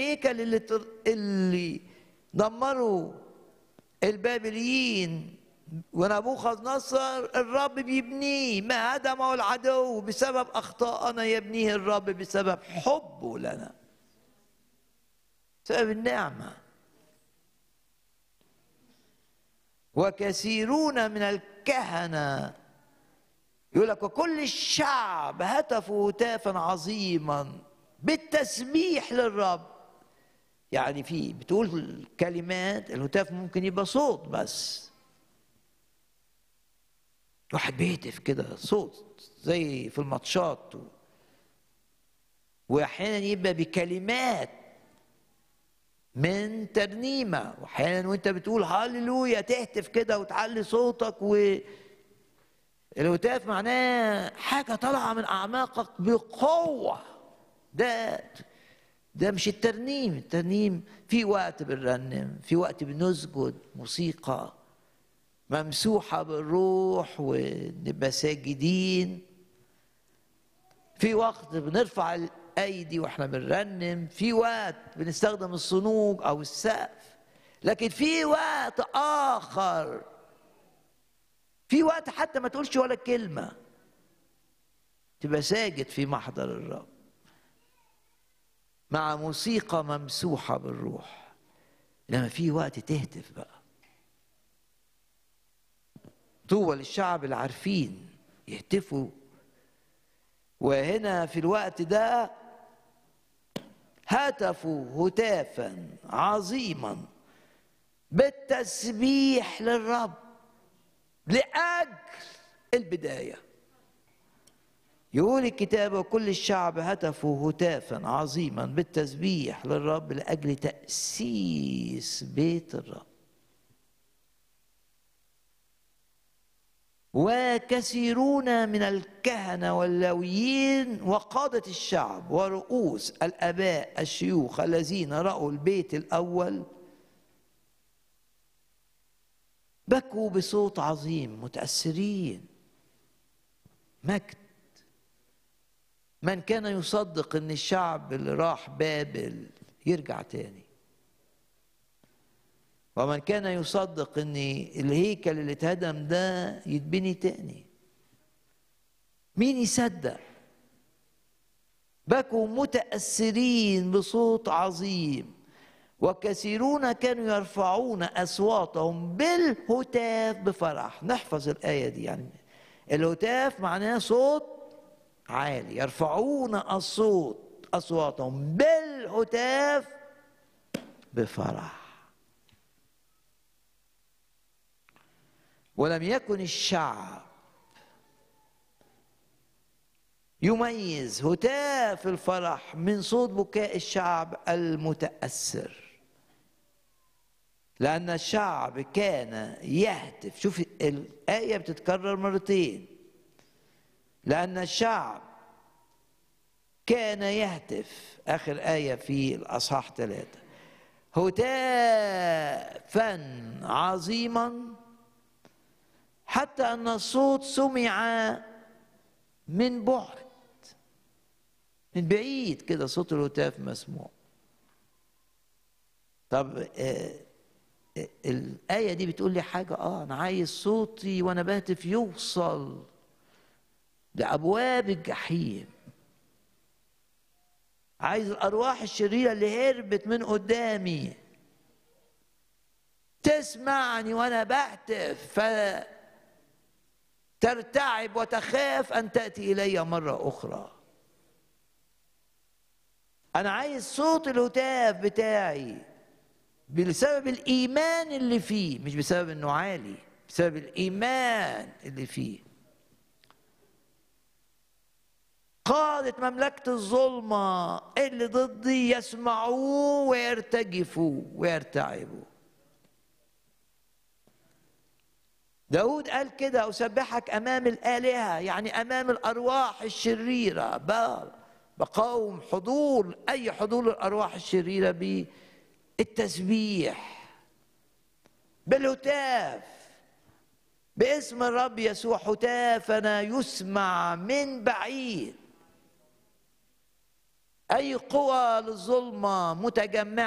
الهيكل اللي تر... اللي دمروا البابليين ونبوخذ نصر الرب بيبنيه ما هدمه العدو بسبب اخطائنا يبنيه الرب بسبب حبه لنا بسبب النعمه وكثيرون من الكهنه يقول لك وكل الشعب هتفوا هتافا عظيما بالتسبيح للرب يعني في بتقول كلمات الهتاف ممكن يبقى صوت بس واحد بيهتف كده صوت زي في الماتشات واحيانا يبقى بكلمات من ترنيمه واحيانا وانت بتقول هللويا تهتف كده وتعلي صوتك و الهتاف معناه حاجه طالعه من اعماقك بقوه ده ده مش الترنيم الترنيم في وقت بنرنم في وقت بنسجد موسيقى ممسوحة بالروح ونبقى ساجدين في وقت بنرفع الأيدي واحنا بنرنم في وقت بنستخدم الصنوج أو السقف لكن في وقت آخر في وقت حتى ما تقولش ولا كلمة تبقى ساجد في محضر الرب مع موسيقى ممسوحة بالروح لما في وقت تهتف بقى طوبى للشعب العارفين يهتفوا وهنا في الوقت ده هتفوا هتافا عظيما بالتسبيح للرب لأجل البدايه يقول الكتاب وكل الشعب هتفوا هتافا عظيما بالتسبيح للرب لاجل تاسيس بيت الرب وكثيرون من الكهنه واللويين وقاده الشعب ورؤوس الاباء الشيوخ الذين راوا البيت الاول بكوا بصوت عظيم متاثرين مجد من كان يصدق ان الشعب اللي راح بابل يرجع تاني ومن كان يصدق ان الهيكل اللي اتهدم ده يتبني تاني مين يصدق بكوا متاثرين بصوت عظيم وكثيرون كانوا يرفعون اصواتهم بالهتاف بفرح نحفظ الايه دي يعني الهتاف معناه صوت عالي يرفعون الصوت اصواتهم بالهتاف بفرح ولم يكن الشعب يميز هتاف الفرح من صوت بكاء الشعب المتاثر لان الشعب كان يهتف شوف الايه بتتكرر مرتين لأن الشعب كان يهتف آخر آية في الأصحاح ثلاثة هتافا عظيما حتى أن الصوت سمع من بعد من بعيد كده صوت الهتاف مسموع طب آه الآية دي بتقول لي حاجة آه أنا عايز صوتي وأنا بهتف يوصل لأبواب الجحيم عايز الأرواح الشريرة اللي هربت من قدامي تسمعني وأنا بهتف فترتعب وتخاف أن تأتي إلي مرة أخرى أنا عايز صوت الهتاف بتاعي بسبب الإيمان اللي فيه مش بسبب إنه عالي بسبب الإيمان اللي فيه قادة مملكة الظلمة اللي ضدي يسمعوه ويرتجفوا ويرتعبوا داود قال كده أسبحك أمام الآلهة يعني أمام الأرواح الشريرة بقاوم حضور أي حضور الأرواح الشريرة بالتسبيح بالهتاف باسم الرب يسوع هتافنا يسمع من بعيد اي قوى للظلمه متجمعه